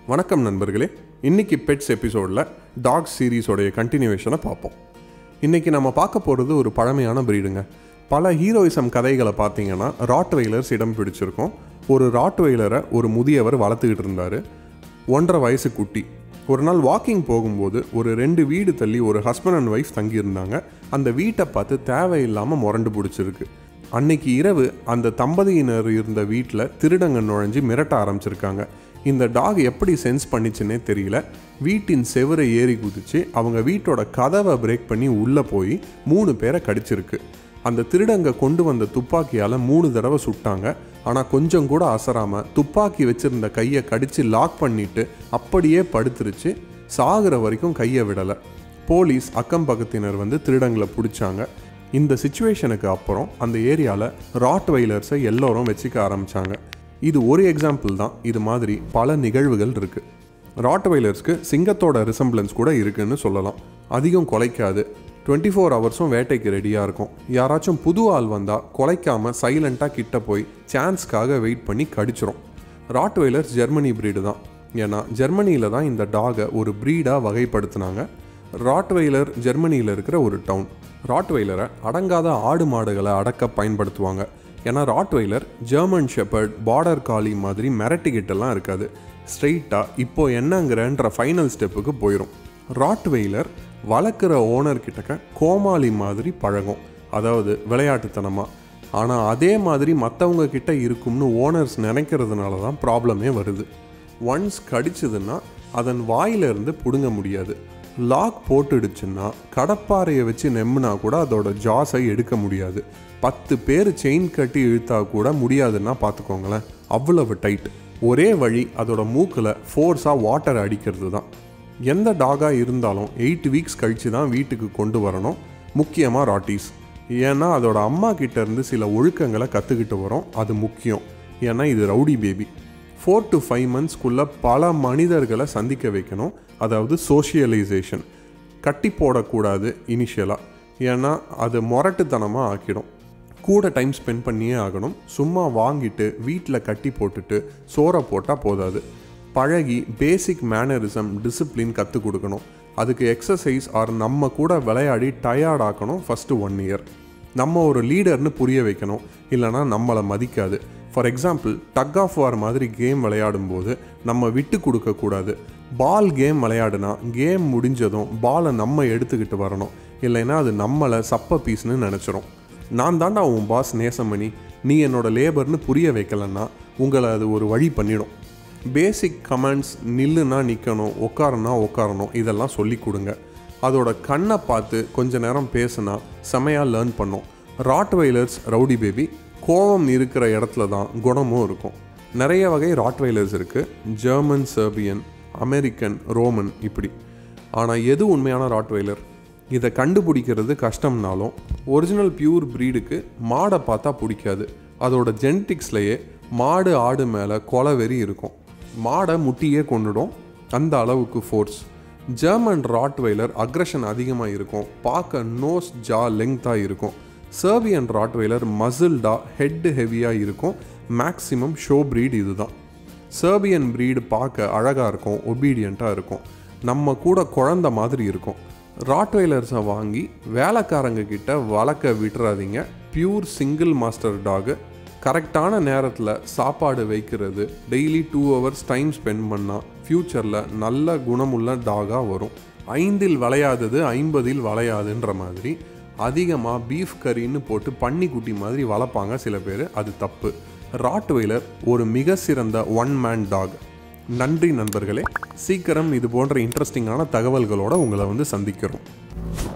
வணக்கம் நண்பர்களே இன்னைக்கு பெட்ஸ் எபிசோடில் டாக் சீரீஸோடைய கண்டினியூவேஷனை பார்ப்போம் இன்னைக்கு நம்ம பார்க்க போகிறது ஒரு பழமையான பிரீடுங்க பல ஹீரோயிசம் கதைகளை பார்த்தீங்கன்னா ராட்வெய்லர்ஸ் இடம் பிடிச்சிருக்கோம் ஒரு ராட்வெய்லரை ஒரு முதியவர் வளர்த்துக்கிட்டு இருந்தார் ஒன்றரை வயசு குட்டி ஒரு நாள் வாக்கிங் போகும்போது ஒரு ரெண்டு வீடு தள்ளி ஒரு ஹஸ்பண்ட் அண்ட் ஒய்ஃப் தங்கியிருந்தாங்க அந்த வீட்டை பார்த்து தேவையில்லாமல் முரண்டு பிடிச்சிருக்கு அன்னைக்கு இரவு அந்த தம்பதியினர் இருந்த வீட்டில் திருடங்க நுழைஞ்சு மிரட்ட ஆரம்பிச்சிருக்காங்க இந்த டாக் எப்படி சென்ஸ் பண்ணிச்சுன்னே தெரியல வீட்டின் செவரை ஏறி குதிச்சு அவங்க வீட்டோட கதவை பிரேக் பண்ணி உள்ளே போய் மூணு பேரை கடிச்சிருக்கு அந்த திருடங்க கொண்டு வந்த துப்பாக்கியால் மூணு தடவை சுட்டாங்க ஆனால் கொஞ்சம் கூட அசராமல் துப்பாக்கி வச்சிருந்த கையை கடிச்சு லாக் பண்ணிட்டு அப்படியே படுத்துருச்சு சாகுற வரைக்கும் கையை விடலை போலீஸ் அக்கம் பக்கத்தினர் வந்து திருடங்களை பிடிச்சாங்க இந்த சுச்சுவேஷனுக்கு அப்புறம் அந்த ஏரியாவில் ராட் வைலர்ஸை எல்லோரும் வச்சுக்க ஆரம்பித்தாங்க இது ஒரு எக்ஸாம்பிள் தான் இது மாதிரி பல நிகழ்வுகள் இருக்குது ராட் வைலர்ஸ்க்கு சிங்கத்தோட ரிசம்பிளன்ஸ் கூட இருக்குன்னு சொல்லலாம் அதிகம் குலைக்காது டுவெண்ட்டி ஃபோர் ஹவர்ஸும் வேட்டைக்கு ரெடியாக இருக்கும் யாராச்சும் புது ஆள் வந்தால் குலைக்காமல் சைலண்ட்டாக கிட்ட போய் சான்ஸ்க்காக வெயிட் பண்ணி கடிச்சிரும் ராட் வைலர்ஸ் ஜெர்மனி பிரீடு தான் ஏன்னா ஜெர்மனியில் தான் இந்த டாகை ஒரு ப்ரீடாக வகைப்படுத்தினாங்க ராட்வெய்லர் ஜெர்மனியில் இருக்கிற ஒரு டவுன் ராட்வெய்லரை அடங்காத ஆடு மாடுகளை அடக்க பயன்படுத்துவாங்க ஏன்னா ராட்வெய்லர் ஜெர்மன் ஷெப்பர்ட் பார்டர் காலி மாதிரி மிரட்டிக்கிட்டெல்லாம் இருக்காது ஸ்ட்ரெயிட்டாக இப்போ என்னங்கிறன்ற ஃபைனல் ஸ்டெப்புக்கு போயிடும் ராட்வெய்லர் வளர்க்குற ஓனர் கிட்டக்க கோமாளி மாதிரி பழகும் அதாவது விளையாட்டுத்தனமாக ஆனால் அதே மாதிரி மற்றவங்க கிட்ட இருக்கும்னு ஓனர்ஸ் நினைக்கிறதுனால தான் ப்ராப்ளமே வருது ஒன்ஸ் கடிச்சதுன்னா அதன் வாயிலிருந்து பிடுங்க முடியாது லாக் போட்டுடுச்சுன்னா கடப்பாறையை வச்சு நெம்முனா கூட அதோட ஜாஸை எடுக்க முடியாது பத்து பேர் செயின் கட்டி இழுத்தா கூட முடியாதுன்னா பார்த்துக்கோங்களேன் அவ்வளவு டைட் ஒரே வழி அதோட மூக்கில் ஃபோர்ஸாக வாட்டர் அடிக்கிறது தான் எந்த டாகாக இருந்தாலும் எயிட் வீக்ஸ் கழித்து தான் வீட்டுக்கு கொண்டு வரணும் முக்கியமாக ராட்டீஸ் ஏன்னா அதோட அம்மா கிட்ட இருந்து சில ஒழுக்கங்களை கற்றுக்கிட்டு வரும் அது முக்கியம் ஏன்னா இது rowdy baby four to five மந்த்ஸ்க்குள்ளே பல மனிதர்களை சந்திக்க வைக்கணும் அதாவது சோஷியலைசேஷன் கட்டி போடக்கூடாது இனிஷியலாக ஏன்னா அது முரட்டுத்தனமாக ஆக்கிடும் கூட டைம் ஸ்பெண்ட் பண்ணியே ஆகணும் சும்மா வாங்கிட்டு வீட்டில் கட்டி போட்டுட்டு சோறை போட்டால் போதாது பழகி பேசிக் மேனரிசம் டிசிப்ளின் கற்றுக் கொடுக்கணும் அதுக்கு எக்ஸசைஸ் ஆர் நம்ம கூட விளையாடி டயர்ட் ஆக்கணும் ஃபஸ்ட்டு ஒன் இயர் நம்ம ஒரு லீடர்னு புரிய வைக்கணும் இல்லைனா நம்மளை மதிக்காது for example tug of war மாதிரி கேம் விளையாடும் போது நம்ம விட்டு கொடுக்கக்கூடாது பால் கேம் விளையாடுனா கேம் முடிஞ்சதும் பாலை நம்ம எடுத்துக்கிட்டு வரணும் இல்லைன்னா அது நம்மளை சப்ப பீஸ்னு நினச்சிரும் நான் தாண்டா உன் பாஸ் நேசமணி நீ என்னோட லேபர்னு புரிய வைக்கலன்னா உங்களை அது ஒரு வழி பண்ணிடும் பேசிக் கமெண்ட்ஸ் நில்லுனா நிற்கணும் உட்காரனா உட்காரணும் இதெல்லாம் சொல்லி கொடுங்க அதோட கண்ணை பார்த்து கொஞ்ச நேரம் பேசுனா செமையாக லேர்ன் பண்ணும் ராட்வைலர்ஸ் ரவுடி பேபி கோவம் இருக்கிற இடத்துல தான் குணமும் இருக்கும் நிறைய வகை ராட்வைலர்ஸ் இருக்குது ஜெர்மன் சர்பியன் அமெரிக்கன் ரோமன் இப்படி ஆனால் எது உண்மையான ராட்வைலர் இதை கண்டுபிடிக்கிறது கஷ்டம்னாலும் ஒரிஜினல் பியூர் ப்ரீடுக்கு மாடை பார்த்தா பிடிக்காது அதோட ஜெனட்டிக்ஸ்லேயே மாடு ஆடு மேலே கொலவெறி இருக்கும் மாடை முட்டியே கொண்டுடும் அந்த அளவுக்கு ஃபோர்ஸ் ஜெர்மன் ராட்வைலர் அக்ரஷன் அதிகமாக இருக்கும் பார்க்க நோஸ் ஜா லெங்க்த்தாக இருக்கும் சர்பியன் ராட்வைலர் மசில்டா ஹெட் ஹெவியாக இருக்கும் மேக்ஸிமம் ஷோ ப்ரீட் இதுதான் சர்பியன் ப்ரீடு பார்க்க அழகாக இருக்கும் ஒபீடியண்ட்டாக இருக்கும் நம்ம கூட குழந்த மாதிரி இருக்கும் ராட்வைலர்ஸை வாங்கி வேலைக்காரங்க கிட்ட வளர்க்க விட்டுறாதீங்க பியூர் சிங்கிள் மாஸ்டர் டாகு கரெக்டான நேரத்தில் சாப்பாடு வைக்கிறது daily two hours time spend பண்ணால் ஃப்யூச்சரில் நல்ல குணமுள்ள டாகாக வரும் ஐந்தில் வளையாதது ஐம்பதில் வளையாதுன்ற மாதிரி அதிகமாக பீஃப் கறின்னு போட்டு பன்னிக்குட்டி மாதிரி வளர்ப்பாங்க சில பேர் அது தப்பு ராட்வெய்லர் ஒரு மிக சிறந்த ஒன் மேன் டாக் நன்றி நண்பர்களே சீக்கிரம் இது போன்ற இன்ட்ரெஸ்டிங்கான தகவல்களோட உங்களை வந்து சந்திக்கிறோம்